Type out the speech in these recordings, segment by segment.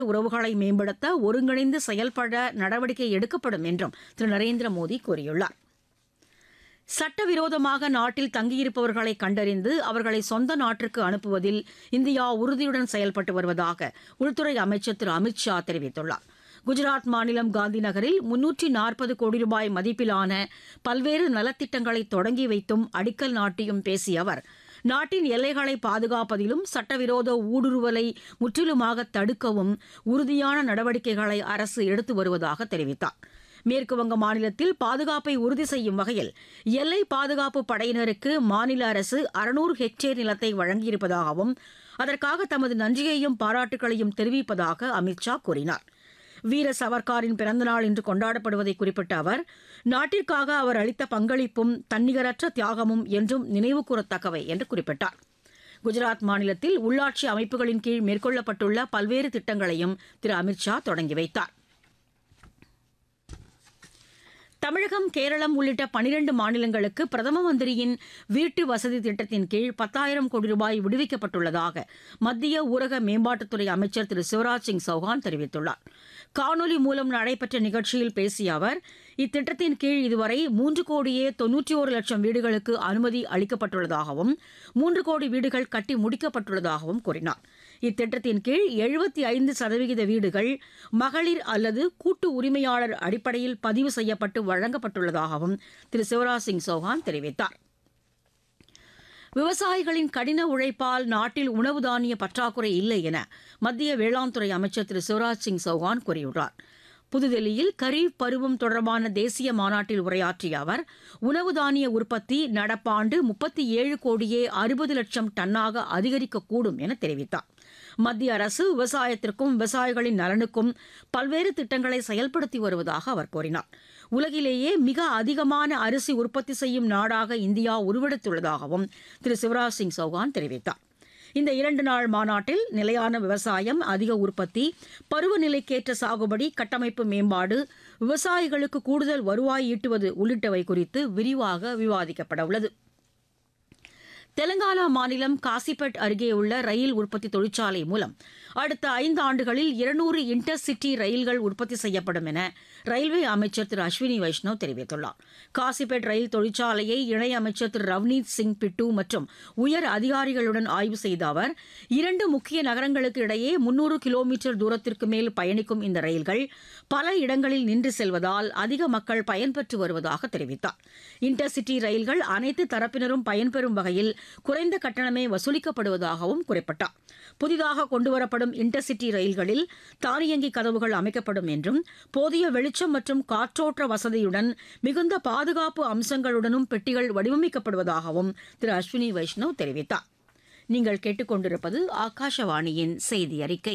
உறவுகளை மேம்படுத்த ஒருங்கிணைந்து செயல்பட நடவடிக்கை எடுக்கப்படும் என்றும் திரு நரேந்திர மோடி கூறியுள்ளார் சட்டவிரோதமாக நாட்டில் தங்கியிருப்பவர்களை கண்டறிந்து அவர்களை சொந்த நாட்டிற்கு அனுப்புவதில் இந்தியா உறுதியுடன் செயல்பட்டு வருவதாக உள்துறை அமைச்சர் திரு அமித் ஷா தெரிவித்துள்ளார் குஜராத் மாநிலம் காந்தி நகரில் முன்னூற்றி நாற்பது கோடி ரூபாய் மதிப்பிலான பல்வேறு நலத்திட்டங்களை தொடங்கி வைத்தும் அடிக்கல் நாட்டியும் பேசிய அவர் நாட்டின் எல்லைகளை பாதுகாப்பதிலும் சட்டவிரோத ஊடுருவலை முற்றிலுமாக தடுக்கவும் உறுதியான நடவடிக்கைகளை அரசு எடுத்து வருவதாக தெரிவித்தார் மேற்குவங்க மாநிலத்தில் பாதுகாப்பை உறுதி செய்யும் வகையில் எல்லை பாதுகாப்பு படையினருக்கு மாநில அரசு அறுநூறு ஹெக்டேர் நிலத்தை வழங்கியிருப்பதாகவும் அதற்காக தமது நன்றியையும் பாராட்டுகளையும் தெரிவிப்பதாக அமித் ஷா கூறினார் வீர சவர்காரின் பிறந்தநாள் இன்று கொண்டாடப்படுவதை குறிப்பிட்ட அவர் நாட்டிற்காக அவர் அளித்த பங்களிப்பும் தன்னிகரற்ற தியாகமும் என்றும் நினைவுகூரத்தக்கவை என்று குறிப்பிட்டார் குஜராத் மாநிலத்தில் உள்ளாட்சி அமைப்புகளின் கீழ் மேற்கொள்ளப்பட்டுள்ள பல்வேறு திட்டங்களையும் திரு அமித் ஷா தொடங்கி வைத்தார் தமிழகம் கேரளம் உள்ளிட்ட பனிரண்டு மாநிலங்களுக்கு பிரதம மந்திரியின் வீட்டு வசதி திட்டத்தின் கீழ் பத்தாயிரம் கோடி ரூபாய் விடுவிக்கப்பட்டுள்ளதாக மத்திய ஊரக மேம்பாட்டுத்துறை அமைச்சர் திரு சிவராஜ் சிங் சௌஹான் தெரிவித்துள்ளார் காணொலி மூலம் நடைபெற்ற நிகழ்ச்சியில் பேசிய அவர் இத்திட்டத்தின் கீழ் இதுவரை மூன்று கோடியே தொன்னூற்றி ஒரு லட்சம் வீடுகளுக்கு அனுமதி அளிக்கப்பட்டுள்ளதாகவும் மூன்று கோடி வீடுகள் கட்டி முடிக்கப்பட்டுள்ளதாகவும் கூறினார் இத்திட்டத்தின் கீழ் எழுபத்தி ஐந்து சதவிகித வீடுகள் மகளிர் அல்லது கூட்டு உரிமையாளர் அடிப்படையில் பதிவு செய்யப்பட்டு வழங்கப்பட்டுள்ளதாகவும் திரு சிவராஜ் சிங் சௌஹான் தெரிவித்தார் விவசாயிகளின் கடின உழைப்பால் நாட்டில் உணவு தானிய பற்றாக்குறை இல்லை என மத்திய வேளாண் துறை அமைச்சர் திரு சிவராஜ் சிங் சௌஹான் கூறியுள்ளார் புதுதில்லியில் கரீப் பருவம் தொடர்பான தேசிய மாநாட்டில் உரையாற்றிய அவர் உணவு தானிய உற்பத்தி நடப்பாண்டு முப்பத்தி ஏழு கோடியே அறுபது லட்சம் டன்னாக அதிகரிக்கக்கூடும் என தெரிவித்தார் மத்திய அரசு விவசாயத்திற்கும் விவசாயிகளின் நலனுக்கும் பல்வேறு திட்டங்களை செயல்படுத்தி வருவதாக அவர் கூறினார் உலகிலேயே மிக அதிகமான அரிசி உற்பத்தி செய்யும் நாடாக இந்தியா உருவெடுத்துள்ளதாகவும் திரு சிவராஜ் சிங் சௌகான் தெரிவித்தார் இந்த இரண்டு நாள் மாநாட்டில் நிலையான விவசாயம் அதிக உற்பத்தி பருவநிலைக்கேற்ற சாகுபடி கட்டமைப்பு மேம்பாடு விவசாயிகளுக்கு கூடுதல் வருவாய் ஈட்டுவது உள்ளிட்டவை குறித்து விரிவாக விவாதிக்கப்பட உள்ளது தெலங்கானா மாநிலம் காசிபட் அருகே உள்ள ரயில் உற்பத்தி தொழிற்சாலை மூலம் அடுத்த ஐந்து ஆண்டுகளில் இருநூறு இன்டர் சிட்டி ரயில்கள் உற்பத்தி செய்யப்படும் என ரயில்வே அமைச்சர் திரு அஸ்வினி வைஷ்ணவ் தெரிவித்துள்ளார் காசிபேட் ரயில் தொழிற்சாலையை இணையமைச்சர் திரு ரவ்னீத் சிங் பிட்டு மற்றும் உயர் அதிகாரிகளுடன் ஆய்வு செய்த அவர் இரண்டு முக்கிய நகரங்களுக்கு இடையே முன்னூறு கிலோமீட்டர் தூரத்திற்கு மேல் பயணிக்கும் இந்த ரயில்கள் பல இடங்களில் நின்று செல்வதால் அதிக மக்கள் பயன்பெற்று வருவதாக தெரிவித்தார் இன்டர் சிட்டி ரயில்கள் அனைத்து தரப்பினரும் பயன்பெறும் வகையில் குறைந்த கட்டணமே வசூலிக்கப்படுவதாகவும் குறிப்பிட்டார் புதிதாக கொண்டுவரப்படும் இன்டர்சிட்டி ரயில்களில் தானியங்கி கதவுகள் அமைக்கப்படும் என்றும் போதிய வெளிச்சம் மற்றும் காற்றோட்ட வசதியுடன் மிகுந்த பாதுகாப்பு அம்சங்களுடனும் பெட்டிகள் வடிவமைக்கப்படுவதாகவும் திரு அஸ்வினி வைஷ்ணவ் தெரிவித்தார் நீங்கள் கேட்டுக்கொண்டிருப்பது ஆகாஷவாணியின் செய்தி அறிக்கை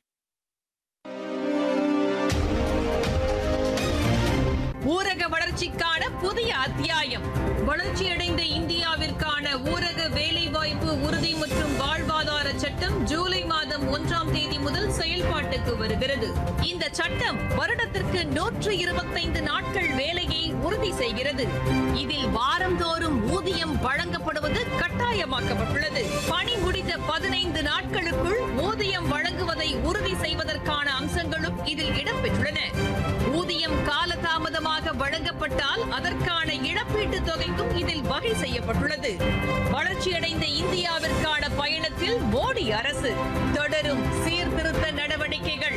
ஊரக வளர்ச்சிக்கான புதிய அத்தியாயம் வளர்ச்சியடைந்த இந்தியாவிற்கான ஊரக வேலைவாய்ப்பு உறுதி மற்றும் வாழ்வாதார சட்டம் ஜூலை மாதம் ஒன்றாம் தேதி முதல் செயல்பாட்டுக்கு வருகிறது இந்த சட்டம் வருடத்திற்கு நூற்று இருபத்தைந்து நாட்கள் வேலையை உறுதி செய்கிறது இதில் வாரந்தோறும் ஊதியம் வழங்கப்படுவது கட்டாயமாக்கப்பட்டுள்ளது பணி முடிந்த பதினைந்து நாட்களுக்குள் ஊதியம் வழங்குவதை உறுதி செய்வதற்கான அம்சங்களும் இதில் இடம்பெற்றுள்ளன ஊதியம் காலதாமதமாக வழங்கப்பட்டால் அதற்கான இழப்பீட்டுத் தொகைக்கும் இதில் வகை செய்யப்பட்டுள்ளது வளர்ச்சியடைந்த இந்தியாவிற்கான பயணத்தில் மோடி அரசு தொடரும் சீர்திருத்த நடவடிக்கைகள்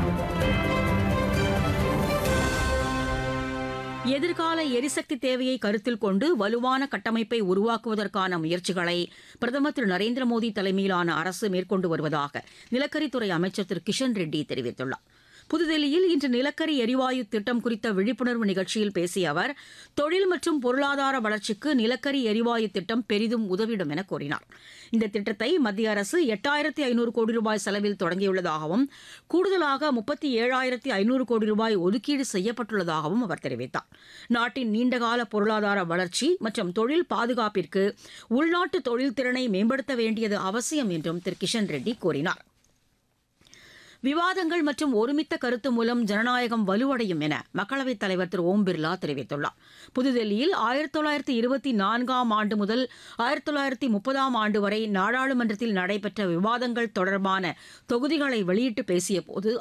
எதிர்கால எரிசக்தி தேவையை கருத்தில் கொண்டு வலுவான கட்டமைப்பை உருவாக்குவதற்கான முயற்சிகளை பிரதமர் திரு நரேந்திர மோடி தலைமையிலான அரசு மேற்கொண்டு வருவதாக நிலக்கரித்துறை அமைச்சர் திரு கிஷன் ரெட்டி தெரிவித்துள்ளார் புதுதில்லியில் இன்று நிலக்கரி எரிவாயு திட்டம் குறித்த விழிப்புணர்வு நிகழ்ச்சியில் பேசிய அவர் தொழில் மற்றும் பொருளாதார வளர்ச்சிக்கு நிலக்கரி எரிவாயு திட்டம் பெரிதும் உதவிடும் என கூறினார் இந்த திட்டத்தை மத்திய அரசு எட்டாயிரத்தி ஐநூறு கோடி ரூபாய் செலவில் தொடங்கியுள்ளதாகவும் கூடுதலாக முப்பத்தி ஏழாயிரத்தி ஐநூறு கோடி ரூபாய் ஒதுக்கீடு செய்யப்பட்டுள்ளதாகவும் அவர் தெரிவித்தார் நாட்டின் நீண்டகால பொருளாதார வளர்ச்சி மற்றும் தொழில் பாதுகாப்பிற்கு உள்நாட்டு தொழில் திறனை மேம்படுத்த வேண்டியது அவசியம் என்றும் திரு கிஷன் ரெட்டி கூறினார் விவாதங்கள் மற்றும் ஒருமித்த கருத்து மூலம் ஜனநாயகம் வலுவடையும் என மக்களவைத் தலைவர் திரு ஓம் பிர்லா தெரிவித்துள்ளார் புதுதில்லியில் ஆயிரத்தி தொள்ளாயிரத்தி இருபத்தி நான்காம் ஆண்டு முதல் ஆயிரத்தி தொள்ளாயிரத்தி முப்பதாம் ஆண்டு வரை நாடாளுமன்றத்தில் நடைபெற்ற விவாதங்கள் தொடர்பான தொகுதிகளை வெளியிட்டு பேசியபோது